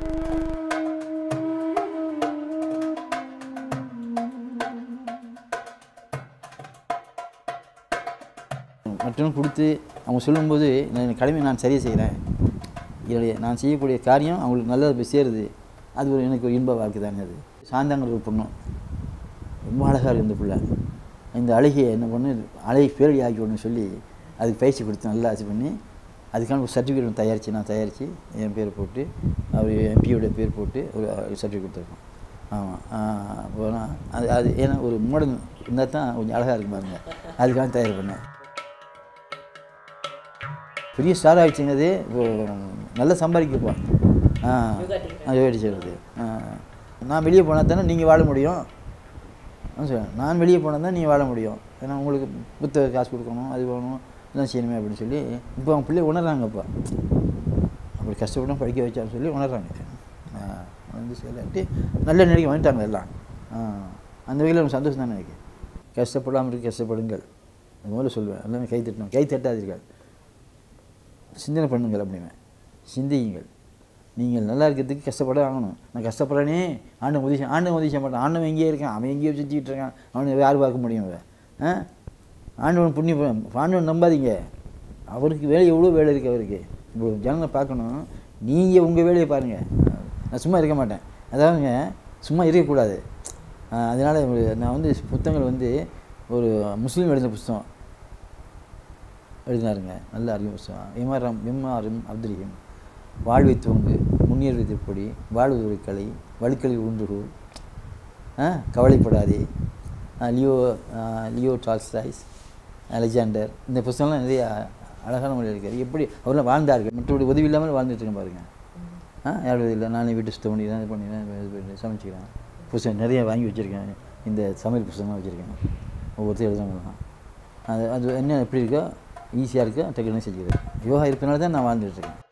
மற்றவங்க கொடுத்து அவங்க சொல்லும்போது நான் என் கடமை நான் சரியாக செய்கிறேன் என்னுடைய நான் செய்யக்கூடிய காரியம் அவங்களுக்கு நல்லது போய் சேருது அது ஒரு எனக்கு ஒரு இன்ப வாழ்க்கை தானே அது சாந்தாங்கிற ஒரு பொண்ணு ரொம்ப அழகாக இருக்கு இந்த பிள்ளை இந்த அழகியை என்ன பண்ணு அழகை பேரடி ஆக்கி ஒன்று சொல்லி அதுக்கு பயிற்சி கொடுத்து நல்லா இது பண்ணி அதுக்கான ஒரு சர்டிஃபிகேட் ஒன்று தயாரித்து நான் தயாரித்து என் பேர் போட்டு அவர் எம்பியோட பேர் போட்டு ஒரு சர்டிஃபிகேட் கொடுத்துருக்கோம் ஆமாம் போனால் அது அது ஏன்னா ஒரு மாடல் இருந்தால் தான் கொஞ்சம் அழகாக இருக்கும் பாருங்க அதுக்காக தயார் பண்ணேன் பெரிய ஸ்டார் ஆகிடுச்சுங்க அது இப்போ நல்லா சம்பாதிக்கப்பா ஆ யோகா செய்கிறது ஆ நான் வெளியே போனால் தானே நீங்கள் வாழ முடியும் ஆ சார் நான் வெளியே போனால் தான் நீங்கள் வாழ முடியும் ஏன்னா உங்களுக்கு புத்தக காசு கொடுக்கணும் அது வேணும் இதெல்லாம் செய்யணுமே அப்படின்னு சொல்லி இப்போ அவங்க பிள்ளை உணர்றாங்க இப்போ அப்படி கஷ்டப்பட்டு படிக்க வச்சான்னு சொல்லி உணர்றாங்க ஆ வந்து செயலாட்டி நல்ல நிலைக்கு வந்துட்டாங்க எல்லாம் ஆ அந்த வகையில் எனக்கு சந்தோஷம் தானே எனக்கு கஷ்டப்படாமல் இருக்க கஷ்டப்படுங்கள் அது முதல்ல சொல்லுவேன் எல்லாமே கை தட்டணும் கை தட்டாதீர்கள் சிந்தனை பண்ணுங்கள் அப்படின்னு சிந்தியுங்கள் நீங்கள் நல்லா இருக்கிறதுக்கு கஷ்டப்பட ஆகணும் நான் கஷ்டப்படுறேனே ஆண்டவன் உதவி செய்ய- ஆண்டவன் உதவி செய்ய மாட்டான் ஆண்டவன் எங்கேயே இருக்கான் அவன் எங்கேயோ சுற்றிட்டு இருக்கான் அவனை யார் பார்க்க முடியும் அவன் ஆ ஆண்டவன் புண்ணியம் ஆண்டவன் நம்பாதீங்க அவருக்கு வேலை எவ்வளோ வேலை இருக்குது அவருக்கு இப்போ ஜனங்களை பார்க்கணும் நீங்கள் உங்கள் வேலையை பாருங்கள் நான் சும்மா இருக்க மாட்டேன் அதாவதுங்க சும்மா இருக்கக்கூடாது அதனால் நான் வந்து புத்தகங்கள் வந்து ஒரு முஸ்லீம் எழுதின புஸ்தகம் எழுதினாருங்க நல்ல அறிவு புஸ்தகம் எம்ஆர்எம் எம்ஆர்எம் அப்துல்ரஹீம் வாழ்வை தூங்கு முன்னேறி திருப்படி வாழ்வது ஒரு கலை வழுக்கலில் உண்டுரு ஆ கவலைப்படாதே ஆ, லியோ ஆ, லியோ டால்ஸ்டாய்ஸ் அலெக்சாண்டர் இந்த புஸ்தகம்லாம் நிறைய அழகான மொழி இருக்கார் எப்படி அவரெல்லாம் வாழ்ந்தார்கள் மற்றபடி உதவி இல்லாமல் வாழ்ந்துட்டு இருக்கேன் பாருங்க ஆ யாரும் உதவி இல்லை நானே வீட்டு சுத்தம் பண்ணி தான் இது பண்ணிடுறேன் இது பண்ணி சமைச்சிக்கிறேன் புஸ்தகம் நிறைய வாங்கி வச்சுருக்கேன் இந்த சமையல் புஸ்தகம்லாம் வச்சுருக்கேன் ஒவ்வொருத்தரும் எழுதுறவங்களாம் அது அது என்ன எப்படி இருக்கோ ஈஸியாக இருக்கோ டக்குன்னு செஞ்சுக்கிறேன் யோகா இருப்பனால தான் நான் வாழ்ந்துட்டு இருக்கேன்